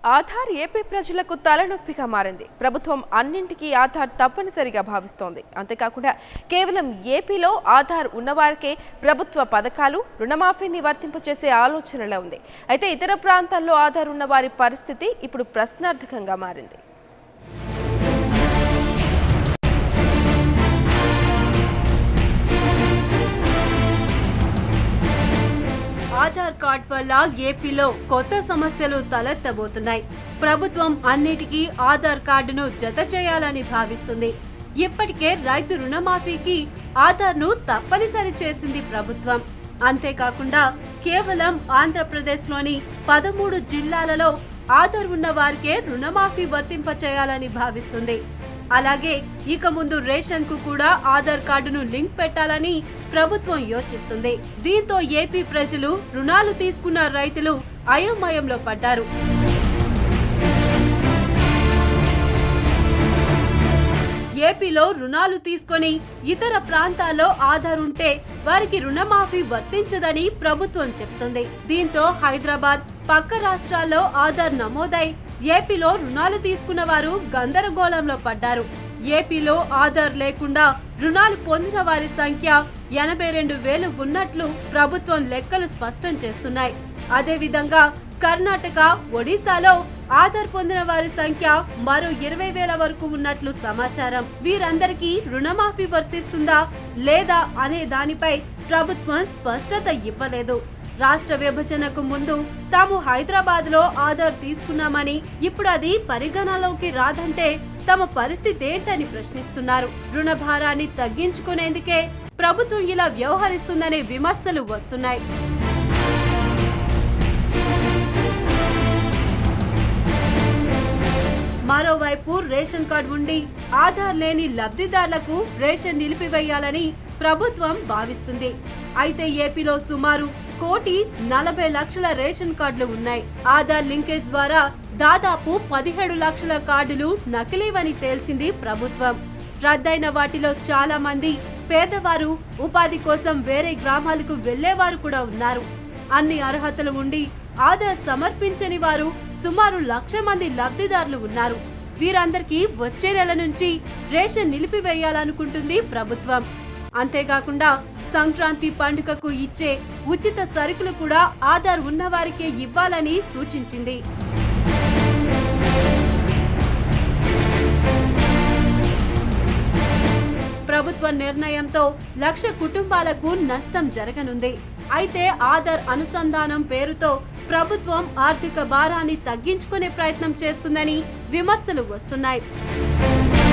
Aadhaar AP ప్రజలకు తలనొప్పిగా మారింది ప్రభుత్వం అన్నింటికీ ఆధార్ తప్పనిసరిగా భావిస్తోంది అంతేకాకుండా కేవలం ఏపీలో ఆధార్ ఉన్నవారికే ప్రభుత్వ పథకాలు రుణమాఫీని వర్తింపచేసే ఆలోచనలో ఉంది అయితే ఇతర ప్రాంతాల్లో ఆధార్ ఉన్న వారి పరిస్థితి ఇప్పుడు ప్రశ్నార్థకంగా మారింది ఆధార్ కార్డ్ వల్ల ఏపీలో కొత్త సమస్యలు తలెత్తబోతున్నాయి ప్రభుత్వం అన్నిటికీ ఆధార్ కార్డును జత చేయాలని భావిస్తుంది ఇప్పటికే రైతు రుణమాఫీకి ఆధార్ను తప్పనిసరి చేసింది ప్రభుత్వం అంతేకాకుండా కేవలం ఆంధ్రప్రదేశ్లోని పదమూడు జిల్లాలలో ఆధార్ ఉన్న వారికే రుణమాఫీ వర్తింప చేయాలని భావిస్తుంది అలాగే ఇక ముందు రేషన్ కు కూడా ఆధార్ కార్డును లింక్ పెట్టాలని ప్రభుత్వం యోచిస్తుంది దీంతో ఏపీ ప్రజలు రుణాలు తీసుకున్న రైతులు అయోమయంలో పడ్డారు ఏపీలో రుణాలు తీసుకొని ఇతర ప్రాంతాల్లో ఆధార్ ఉంటే వారికి రుణమాఫీ వర్తించదని ప్రభుత్వం చెప్తుంది దీంతో హైదరాబాద్ పక్క రాష్ట్రాల్లో ఆధార్ నమోదై ఏపీలో రుణాలు తీసుకున్న వారు గందరగోళంలో పడ్డారు ఏపీలో ఆధార్ లేకుండా రుణాలు పొందిన వారి సంఖ్య ఎనభై రెండు వేలు ఉన్నట్లు ప్రభుత్వం లెక్కలు స్పష్టం చేస్తున్నాయి అదేవిధంగా కర్ణాటక ఒడిశాలో ఆధార్ పొందిన వారి సంఖ్య మరో ఇరవై వేల వరకు ఉన్నట్లు సమాచారం వీరందరికీ రుణమాఫీ వర్తిస్తుందా లేదా అనే దానిపై ప్రభుత్వం స్పష్టత ఇవ్వలేదు రాష్ట్ర విభజనకు ముందు తాము హైదరాబాద్ లో ఆధార్ తీసుకున్నామని ఇప్పుడు అది పరిగణలోకి రాదంటే తమ పరిస్థితి ఏంటని ప్రశ్నిస్తున్నారు రుణ భారాన్ని తగ్గించుకునేందుకే ప్రభుత్వం ఇలా వ్యవహరిస్తుందనే విమర్శలు వస్తున్నాయి మరోవైపు రేషన్ కార్డు ఉండి ఆధార్ లేని లబ్ధిదారులకు రేషన్ నిలిపివేయాలని ప్రభుత్వం భావిస్తుంది అయితే ఏపీలో సుమారు కోటి నలభై లక్షల రేషన్ కార్డులు ఉన్నాయి ఆధార్ లింకేజ్ ద్వారా దాదాపు పదిహేడు లక్షల కార్డులు నకిలీవని తేల్చింది ప్రభుత్వం రద్దయిన వాటిలో చాలా మంది పేదవారు ఉపాధి కోసం వేరే గ్రామాలకు వెళ్లేవారు కూడా ఉన్నారు అన్ని అర్హతలు ఉండి ఆధార్ సమర్పించని వారు సుమారు లక్ష మంది లబ్ధిదారులు ఉన్నారు వీరందరికీ వచ్చే నెల నుంచి రేషన్ నిలిపివేయాలనుకుంటుంది ప్రభుత్వం అంతేకాకుండా సంక్రాంతి పండుగకు ఇచ్చే ఉచిత సరుకులు కూడా ఆధార్ ఉన్నవారికే ఇవ్వాలని సూచించింది ప్రభుత్వ నిర్ణయంతో లక్ష కుటుంబాలకు నష్టం జరగనుంది అయితే ఆధార్ అనుసంధానం పేరుతో ప్రభుత్వం ఆర్థిక భారాన్ని తగ్గించుకునే ప్రయత్నం చేస్తుందని విమర్శలు వస్తున్నాయి